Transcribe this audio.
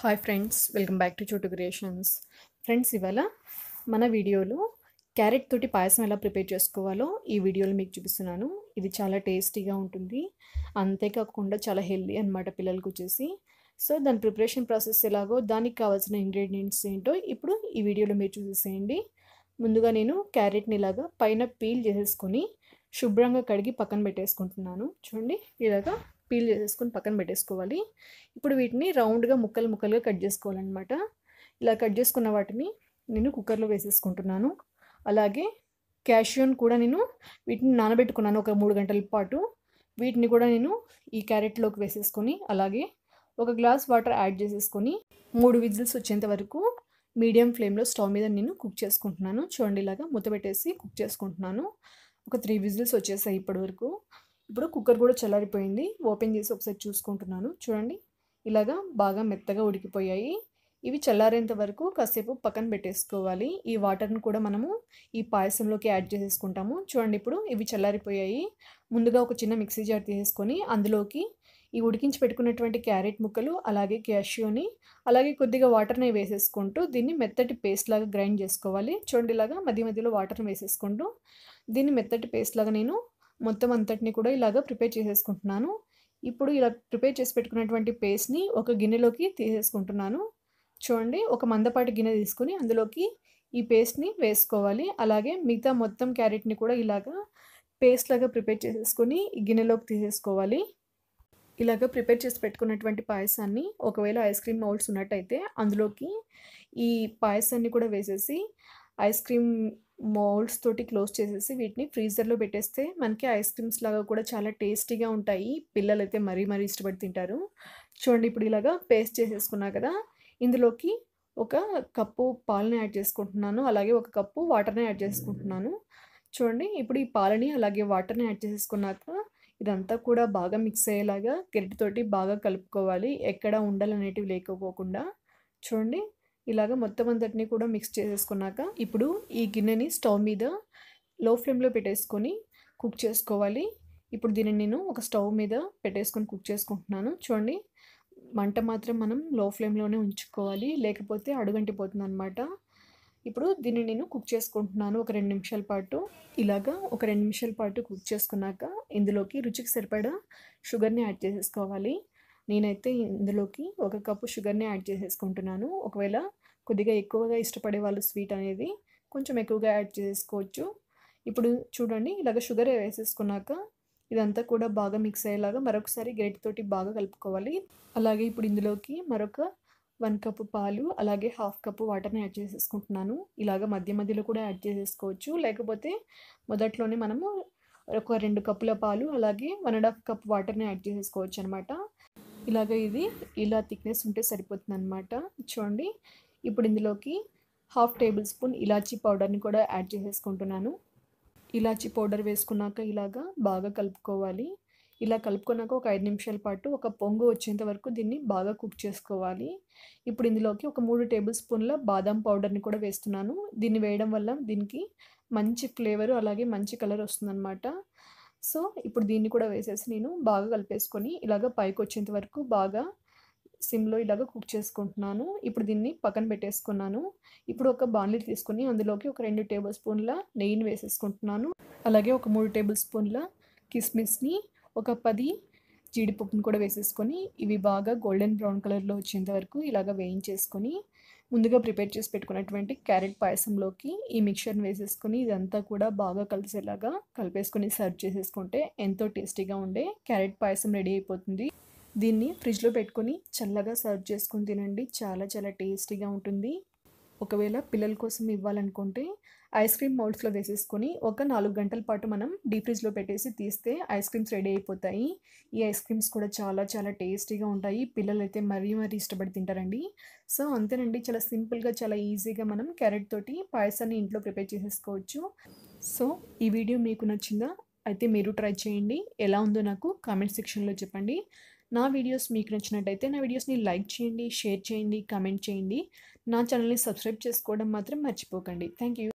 hi friends welcome back to Chotu creations friends ఇవాళ మన వీడియోలో క్యారెట్ తోటి పాయసం ఎలా ప్రిపేర్ చేసుకోవాలో ఈ వీడియోలో మీకు చూపిస్తున్నాను ఇది చాలా టేస్టీగా ఉంటుంది అంతేకాకుండా చాలా హెల్దీ అనమాట పిల్లలకు వచ్చేసి సో దాని ప్రిపరేషన్ ప్రాసెస్ ఎలాగో దానికి కావాల్సిన ఇంగ్రీడియంట్స్ ఏంటో ఇప్పుడు ఈ వీడియోలో మీరు చూసేసేయండి ముందుగా నేను క్యారెట్ని ఇలాగా పైన పీల్ చేసేసుకొని శుభ్రంగా కడిగి పక్కన పెట్టేసుకుంటున్నాను చూడండి ఇలాగా పీల్ చేసేసుకొని పక్కన పెట్టేసుకోవాలి ఇప్పుడు వీటిని రౌండ్గా ముక్కలు ముక్కలుగా కట్ చేసుకోవాలన్నమాట ఇలా కట్ చేసుకున్న వాటిని నేను కుక్కర్లో వేసేసుకుంటున్నాను అలాగే క్యాష్యూన్ కూడా నేను వీటిని నానబెట్టుకున్నాను ఒక మూడు గంటల పాటు వీటిని కూడా నేను ఈ క్యారెట్లోకి వేసేసుకొని అలాగే ఒక గ్లాస్ వాటర్ యాడ్ చేసేసుకొని మూడు విజిల్స్ వచ్చేంత వరకు మీడియం ఫ్లేమ్లో స్టవ్ మీద నేను కుక్ చేసుకుంటున్నాను చూడండి ఇలాగా మూత పెట్టేసి కుక్ చేసుకుంటున్నాను ఒక త్రీ విజిల్స్ వచ్చేసాయి ఇప్పటి వరకు ఇప్పుడు కుక్కర్ కూడా చల్లారిపోయింది ఓపెన్ చేసి ఒకసారి చూసుకుంటున్నాను చూడండి ఇలాగా బాగా మెత్తగా ఉడికిపోయాయి ఇవి చల్లారేంత వరకు కాసేపు పక్కన పెట్టేసుకోవాలి ఈ వాటర్ని కూడా మనము ఈ పాయసంలోకి యాడ్ చేసేసుకుంటాము చూడండి ఇప్పుడు ఇవి చల్లారిపోయాయి ముందుగా ఒక చిన్న మిక్సీ జార్ తీసేసుకొని అందులోకి ఈ ఉడికించి పెట్టుకున్నటువంటి క్యారెట్ ముక్కలు అలాగే క్యాష్యూని అలాగే కొద్దిగా వాటర్ని వేసేసుకుంటూ దీన్ని మెత్తటి పేస్ట్ లాగా గ్రైండ్ చేసుకోవాలి చూడండి ఇలాగా మధ్య మధ్యలో వాటర్ని వేసేసుకుంటూ దీన్ని మెత్తటి పేస్ట్ లాగా నేను మొత్తం అంతటిని కూడా ఇలాగ ప్రిపేర్ చేసేసుకుంటున్నాను ఇప్పుడు ఇలా ప్రిపేర్ చేసి పెట్టుకున్నటువంటి పేస్ట్ని ఒక గిన్నెలోకి తీసేసుకుంటున్నాను చూడండి ఒక మందపాటి గిన్నె తీసుకుని అందులోకి ఈ పేస్ట్ని వేసుకోవాలి అలాగే మిగతా మొత్తం క్యారెట్ని కూడా ఇలాగా పేస్ట్ లాగా ప్రిపేర్ చేసేసుకొని ఈ గిన్నెలోకి తీసేసుకోవాలి ఇలాగ ప్రిపేర్ చేసి పెట్టుకున్నటువంటి పాయసాన్ని ఒకవేళ ఐస్ క్రీమ్ మౌల్డ్స్ ఉన్నట్టయితే అందులోకి ఈ పాయసాన్ని కూడా వేసేసి ఐస్ క్రీమ్ మౌల్డ్స్ తోటి క్లోజ్ చేసేసి వీటిని ఫ్రీజర్లో పెట్టేస్తే మనకి ఐస్ క్రీమ్స్ లాగా కూడా చాలా టేస్టీగా ఉంటాయి పిల్లలు అయితే మరీ మరీ ఇష్టపడి తింటారు చూడండి ఇప్పుడు ఇలాగా పేస్ట్ చేసేసుకున్నా కదా ఇందులోకి ఒక కప్పు పాలని యాడ్ చేసుకుంటున్నాను అలాగే ఒక కప్పు వాటర్ని యాడ్ చేసుకుంటున్నాను చూడండి ఇప్పుడు ఈ పాలని అలాగే వాటర్ని యాడ్ చేసేసుకున్నాక ఇదంతా కూడా బాగా మిక్స్ అయ్యేలాగా గరిటెతోటి బాగా కలుపుకోవాలి ఎక్కడ ఉండాలనేటివి లేకపోకుండా చూడండి ఇలాగ మొత్తం అంతటిని కూడా మిక్స్ చేసేసుకున్నాక ఇప్పుడు ఈ గిన్నెని స్టవ్ మీద లో ఫ్లేమ్లో పెట్టేసుకొని కుక్ చేసుకోవాలి ఇప్పుడు దీన్ని నేను ఒక స్టవ్ మీద పెట్టేసుకొని కుక్ చేసుకుంటున్నాను చూడండి మంట మాత్రం మనం లో ఫ్లేమ్లోనే ఉంచుకోవాలి లేకపోతే అడుగంటిపోతుంది అనమాట ఇప్పుడు దీన్ని నేను కుక్ చేసుకుంటున్నాను ఒక రెండు నిమిషాల పాటు ఇలాగా ఒక రెండు నిమిషాల పాటు కుక్ చేసుకున్నాక ఇందులోకి రుచికి సరిపడా షుగర్ని యాడ్ చేసేసుకోవాలి నేనైతే ఇందులోకి ఒక కప్పు షుగర్ని యాడ్ చేసేసుకుంటున్నాను ఒకవేళ కొద్దిగా ఎక్కువగా ఇష్టపడే వాళ్ళు స్వీట్ అనేది కొంచెం ఎక్కువగా యాడ్ చేసుకోవచ్చు ఇప్పుడు చూడండి ఇలాగ షుగర్ వేసేసుకున్నాక ఇదంతా కూడా బాగా మిక్స్ అయ్యేలాగా మరొకసారి తోటి బాగా కలుపుకోవాలి అలాగే ఇప్పుడు ఇందులోకి మరొక వన్ కప్పు పాలు అలాగే హాఫ్ కప్పు వాటర్ని యాడ్ చేసేసుకుంటున్నాను ఇలాగ మధ్య మధ్యలో కూడా యాడ్ చేసేసుకోవచ్చు లేకపోతే మొదట్లోనే మనము ఒక రెండు కప్పుల పాలు అలాగే వన్ అండ్ హాఫ్ కప్ వాటర్ని యాడ్ చేసేసుకోవచ్చు అనమాట ఇలాగ ఇది ఇలా థిక్నెస్ ఉంటే సరిపోతుంది అనమాట చూడండి ఇప్పుడు ఇందులోకి హాఫ్ టేబుల్ స్పూన్ ఇలాచీ పౌడర్ని కూడా యాడ్ చేసేసుకుంటున్నాను ఇలాచీ పౌడర్ వేసుకున్నాక ఇలాగా బాగా కలుపుకోవాలి ఇలా కలుపుకున్నాక ఒక ఐదు నిమిషాల పాటు ఒక పొంగు వచ్చేంత వరకు దీన్ని బాగా కుక్ చేసుకోవాలి ఇప్పుడు ఇందులోకి ఒక మూడు టేబుల్ స్పూన్ల బాదం పౌడర్ని కూడా వేస్తున్నాను దీన్ని వేయడం వల్ల దీనికి మంచి ఫ్లేవర్ అలాగే మంచి కలర్ వస్తుందన్నమాట సో ఇప్పుడు దీన్ని కూడా వేసేసి నేను బాగా కలిపేసుకొని ఇలాగ పైకి వచ్చేంత వరకు బాగా సిమ్లో ఇలాగ కుక్ చేసుకుంటున్నాను ఇప్పుడు దీన్ని పక్కన పెట్టేసుకున్నాను ఇప్పుడు ఒక బాణలి తీసుకొని అందులోకి ఒక రెండు టేబుల్ స్పూన్ల నెయ్యిని వేసేసుకుంటున్నాను అలాగే ఒక మూడు టేబుల్ స్పూన్ల కిస్మిస్ని ఒక పది జీడిపప్పును కూడా వేసేసుకొని ఇవి బాగా గోల్డెన్ బ్రౌన్ కలర్లో వచ్చేంత వరకు ఇలాగ వేయించేసుకొని ముందుగా ప్రిపేర్ చేసి పెట్టుకున్నటువంటి క్యారెట్ పాయసంలోకి ఈ మిక్చర్ని వేసేసుకొని ఇదంతా కూడా బాగా కలిసేలాగా కలిపేసుకొని సర్వ్ చేసేసుకుంటే ఎంతో టేస్టీగా ఉండే క్యారెట్ పాయసం రెడీ అయిపోతుంది దీన్ని ఫ్రిడ్జ్లో పెట్టుకొని చల్లగా సర్వ్ చేసుకొని తినండి చాలా చాలా టేస్టీగా ఉంటుంది ఒకవేళ పిల్లల కోసం ఇవ్వాలనుకుంటే ఐస్ క్రీమ్ మౌల్డ్స్లో వేసేసుకొని ఒక నాలుగు గంటల పాటు మనం డీప్ ఫ్రిడ్జ్లో పెట్టేసి తీస్తే ఐస్ క్రీమ్స్ రెడీ అయిపోతాయి ఈ ఐస్ క్రీమ్స్ కూడా చాలా చాలా టేస్టీగా ఉంటాయి పిల్లలు అయితే మరీ మరీ ఇష్టపడి తింటారండి సో అంతేనండి చాలా సింపుల్గా చాలా ఈజీగా మనం క్యారెట్ తోటి పాయసాన్ని ఇంట్లో ప్రిపేర్ చేసేసుకోవచ్చు సో ఈ వీడియో మీకు నచ్చిందా అయితే మీరు ట్రై చేయండి ఎలా ఉందో నాకు కామెంట్ సెక్షన్లో చెప్పండి నా వీడియోస్ మీకు నచ్చినట్టయితే నా వీడియోస్ని లైక్ చేయండి షేర్ చేయండి కామెంట్ చేయండి నా ఛానల్ని సబ్స్క్రైబ్ చేసుకోవడం మాత్రం మర్చిపోకండి థ్యాంక్ యూ